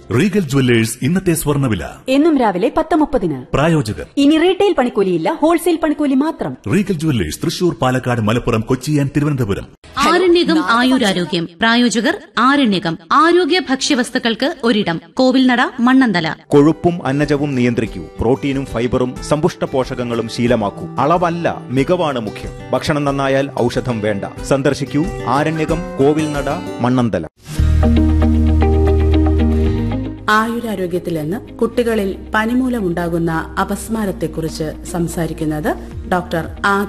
Regal jewellers ഇന്നത്തെ സ്വർണ്ണവില എന്നും രാവിലെ പത്ത് മുപ്പതിന് പ്രായോജകർ ഇനി റീറ്റെയിൽ പണിക്കൂലിയില്ല ഹോൾസെയിൽ പണിക്കൂലി മാത്രം Regal Jewellers Thrissur Palakkad Malappuram Kochi and Thiruvananthapuram ആരണ്യകം ആയുരാരോഗ്യം പ്രായോജകർ ആരണ്യകം ആരോഗ്യ ഭക്ഷ്യവസ്തുക്കൾക്ക് ഒരിടം കോവിൽനട മണ്ണന്തല കൊഴുപ്പും അന്നജവും നിയന്ത്രിക്കൂ പ്രോട്ടീനും ഫൈബറും സമ്പുഷ്ട പോഷകങ്ങളും ശീലമാക്കൂ അളവല്ല മികവാണ് മുഖ്യം ഭക്ഷണം നന്നായാൽ ഔഷധം വേണ്ട സന്ദർശിക്കൂ ആരണ്യകം കോവിൽനട മണ്ണന്തല ആയുരാരോഗ്യത്തിൽ നിന്ന് കുട്ടികളിൽ പനിമൂലമുണ്ടാകുന്ന അപസ്മാരത്തെക്കുറിച്ച് സംസാരിക്കുന്നത് ഡോക്ടർ ആദിത്യ